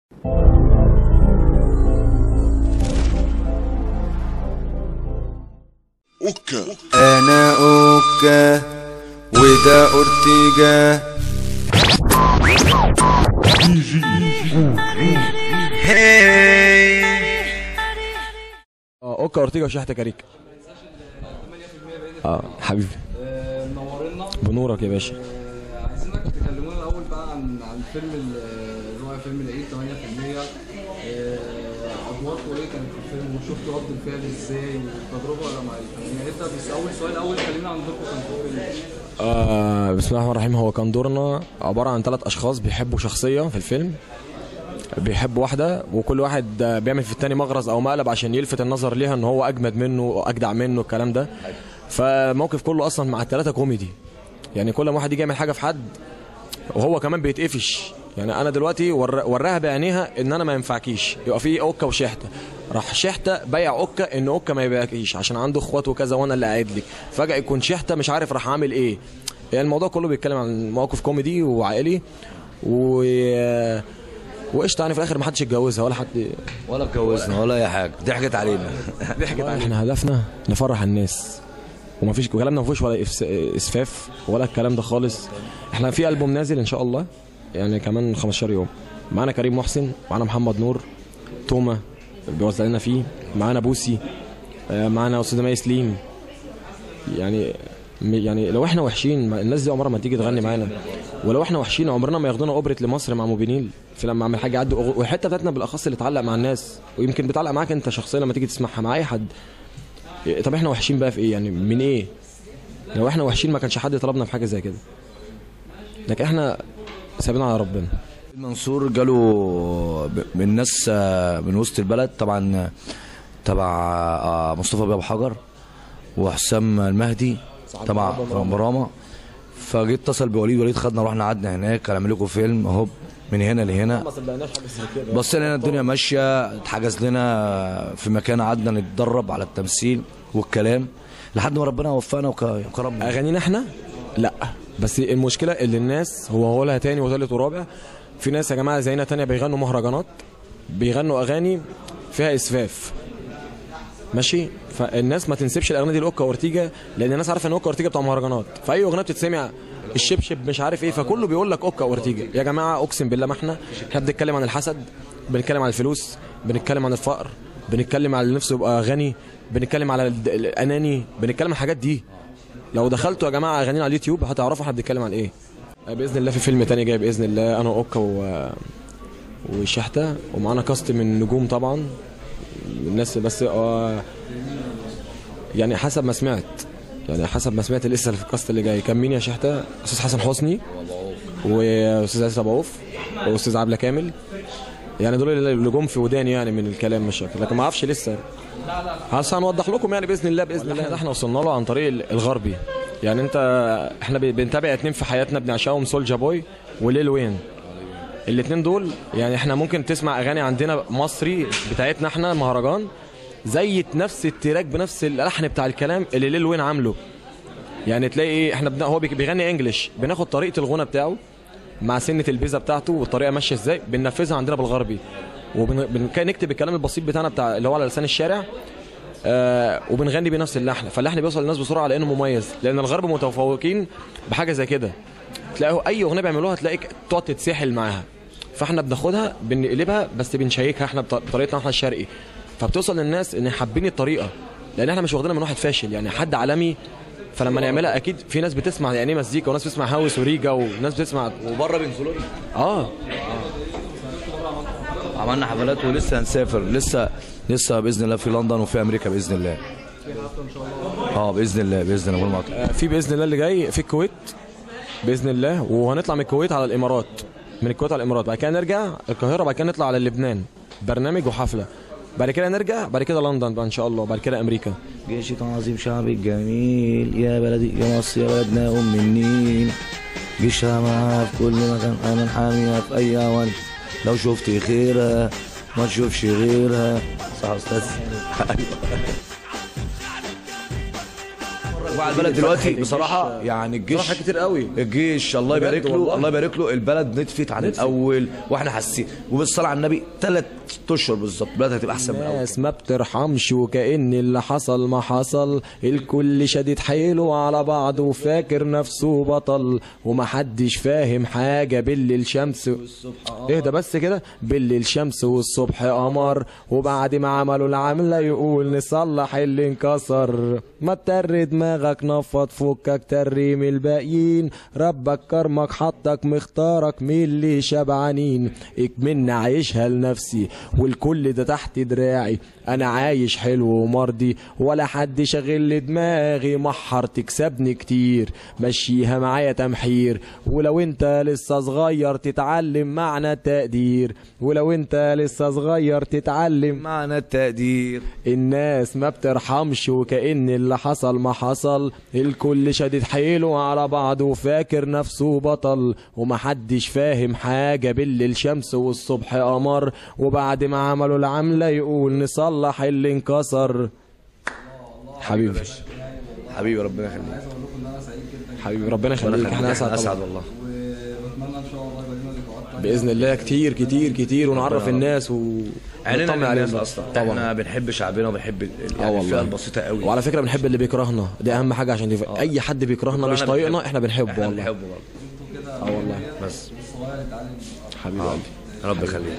اوكا انا اوكا وده اورتيجا اه اوكا اورتيجا وشحته كاريكا اه حبيبي منورنا بنورك يا باشا عايزينك تكلمونا الاول بقى عن عن فيلم ال- اللي هو فيلم العيد 8% آه، ادواركم ايه كانت في الفيلم وشفتوا رد الفعل ازاي والتجربه ولا مع يعني انت بس اول سؤال اول كلمنا عن دوركم كان في الفيلم آه بسم الله الرحمن الرحيم هو كان دورنا عباره عن ثلاث اشخاص بيحبوا شخصيه في الفيلم بيحب واحده وكل واحد آه، بيعمل في التاني مغرز او مقلب عشان يلفت النظر ليها ان هو اجمد منه واجدع منه الكلام ده فالموقف كله اصلا مع الثلاثه كوميدي يعني كل ما واحد يجي يعمل حاجه في حد وهو كمان بيتقفش يعني انا دلوقتي ور- وراها بعينيها ان انا ما ينفعكيش يبقى في اوكا وشحته راح شحته بيع اوكا ان اوكا ما يبيعكيش عشان عنده اخوات وكذا وانا اللي قاعد لك فجاه يكون شحته مش عارف راح عامل ايه يعني الموضوع كله بيتكلم عن موقف كوميدي وعائلي و وقشطه يعني في الاخر ما حدش اتجوزها ولا حد ولا اتجوزنا ولا اي حاجه ضحكت علينا ضحكت احنا هدفنا نفرح الناس ومفيش كلامنا ما فيهوش ولا إفس- اسفاف ولا الكلام ده خالص احنا في البوم نازل ان شاء الله يعني كمان 15 يوم معانا كريم محسن معانا محمد نور توما بيوزع لنا فيه معانا بوسي آه، معانا استاذه مي سليم يعني م- يعني لو احنا وحشين ما- الناس دي عمرها ما تيجي تغني معانا ولو احنا وحشين عمرنا ما ياخدونا اوبريت لمصر مع موبينيل في لما اعمل حاجه يعدوا أغ- والحته بتاعتنا بالاخص اللي تعلق مع الناس ويمكن بتعلق معاك انت شخصيا لما تيجي تسمعها مع اي حد إيه، طب احنا وحشين بقى في ايه يعني من ايه لو احنا وحشين ما كانش حد طلبنا في حاجه زي كده لكن احنا سايبين على ربنا المنصور جاله ب- من ناس آه، من وسط البلد طبعا تبع آه، مصطفى بيه ابو حجر وحسام المهدي تبع براما فجيت اتصل بوليد وليد خدنا رحنا قعدنا هناك هنعمل لكم فيلم اهو من هنا لهنا ما صدقناش حاجه زي كده بصينا لنا الدنيا ماشيه اتحجز لنا في مكان قعدنا نتدرب على التمثيل والكلام لحد ما ربنا وفقنا وك- وكرمنا اغانينا احنا لا بس المشكله اللي الناس هو هو لها تاني وثالث ورابع في ناس يا جماعه زينا تانية بيغنوا مهرجانات بيغنوا اغاني فيها اسفاف ماشي فالناس ما تنسبش الاغاني دي لاوكا اورتيجا لان الناس عارفه ان اوكا اورتيجا بتاع مهرجانات فاي اغنيه بتتسمع الشبشب مش عارف ايه فكله بيقول لك اوكا اورتيجا يا جماعه اقسم بالله ما احنا احنا بنتكلم عن الحسد بنتكلم عن الفلوس بنتكلم عن الفقر بنتكلم على اللي نفسه يبقى غني بنتكلم على الد- الاناني بنتكلم عن الحاجات دي لو دخلتوا يا جماعه اغانينا على اليوتيوب هتعرفوا احنا بنتكلم عن ايه باذن الله في فيلم تاني جاي باذن الله انا واوكا و... وشحته ومعانا كاست من نجوم طبعا الناس بس آه يعني حسب ما سمعت يعني حسب ما سمعت لسه في الكاست اللي جاي كان مين يا شحته استاذ حسن حسني واستاذ عزيز ابو عوف واستاذ عبله كامل يعني دول اللي جم في وداني يعني من الكلام مش أكتر. لكن ما اعرفش لسه بس هنوضح لكم يعني باذن الله باذن الله احنا وصلنا له عن طريق الغربي يعني انت احنا ب- بنتابع اتنين في حياتنا بنعشقهم سولجا بوي وليل وين الاتنين دول يعني احنا ممكن تسمع اغاني عندنا مصري بتاعتنا احنا مهرجان زي نفس التراك بنفس اللحن بتاع الكلام اللي ليل وين عامله يعني تلاقي ايه احنا بن... هو بيك- بيغني انجلش بناخد طريقه الغنى بتاعه مع سنه البيزا بتاعته والطريقه ماشيه ازاي بننفذها عندنا بالغربي وبنكتب الكلام البسيط بتاعنا بتاع اللي هو على لسان الشارع آه وبنغني بنفس اللحن فاللحن بيوصل للناس بسرعه لانه مميز لان الغرب متفوقين بحاجه زي كده تلاقوا اي اغنيه بيعملوها تلاقيك تقعد تتسحل معاها فاحنا بناخدها بنقلبها بس بنشيكها احنا بط- بطريقتنا احنا الشرقي فبتوصل للناس ان حابين الطريقه لان احنا مش واخدينها من واحد فاشل يعني حد عالمي فلما نعملها اكيد في ناس بتسمع يعني ايه مزيكا وناس بتسمع هاوس وريجا وناس بتسمع وبره بينزلوا لنا اه عملنا حفلات ولسه هنسافر لسه لسه باذن الله في لندن وفي امريكا باذن الله اه باذن الله باذن الله والله آه، في باذن الله اللي جاي في الكويت باذن الله وهنطلع من الكويت على الامارات من الكويت على الامارات بعد كده نرجع القاهره بعد كده نطلع على لبنان برنامج وحفله بعد كده نرجع بعد كده لندن بقى ان شاء الله بعد كده امريكا جيش تعظيم شعبي الجميل يا بلدي يا مصر يا بلدنا ام النيل جيشها معاها في كل مكان انا حاميها في اي اوان لو شفت خيرها ما تشوفش غيرها صح يا استاذ وعلى البلد دلوقتي بصراحه يعني الجيش صراحة كتير قوي. الجيش الله بجد يبارك له والله. الله يبارك له البلد نطفت عن الاول واحنا حاسين وبالصلاه على النبي ثلاث اشهر بالظبط البلد هتبقى احسن من الاول الناس ما بترحمش وكأن اللي حصل ما حصل الكل شديد حيله على بعض وفاكر نفسه بطل ومحدش فاهم حاجة بالليل شمس اهدى بس كده بالليل شمس والصبح قمر وبعد ما عملوا العملة يقول نصلح اللي انكسر ما تر دماغك نفض فكك تريم الباقيين ربك كرمك حطك مختارك من اللي شبعانين اكملنا عايشها لنفسي والكل ده تحت دراعي انا عايش حلو ومرضي ولا حد شاغل لي دماغي محر تكسبني كتير مشيها معايا تمحير ولو انت لسه صغير تتعلم معنى التقدير ولو انت لسه صغير تتعلم معنى التقدير الناس ما بترحمش وكأن اللي حصل ما حصل الكل شديد حيله على بعض وفاكر نفسه بطل ومحدش فاهم حاجة بالليل شمس والصبح قمر وبعد ما عملوا العملة يقول نصلح اللي انكسر حبيبي حبيبي ربنا يخليك عايز اقول لكم ان انا سعيد جدا حبيبي ربنا ربنا يخليك احنا يخليك. اسعد اسعد طبعا والله وبتمنى ان شاء الله يبقى لنا لقاءات تانية باذن الله كتير كتير كتير ونعرف الناس و عينينا ونطمن للناس عليهم. اصلا طبعا احنا بنحب شعبنا وبنحب ال- اه يعني والله الفئه البسيطه قوي وعلى فكره بنحب اللي بيكرهنا دي اهم حاجه عشان يف... اي حد بيكرهنا مش احنا طايقنا بنحب- احنا بنحبه احنا والله بنحبه برضه اه والله بس الصغير يتعلم حبيبي قلبي رب يخليك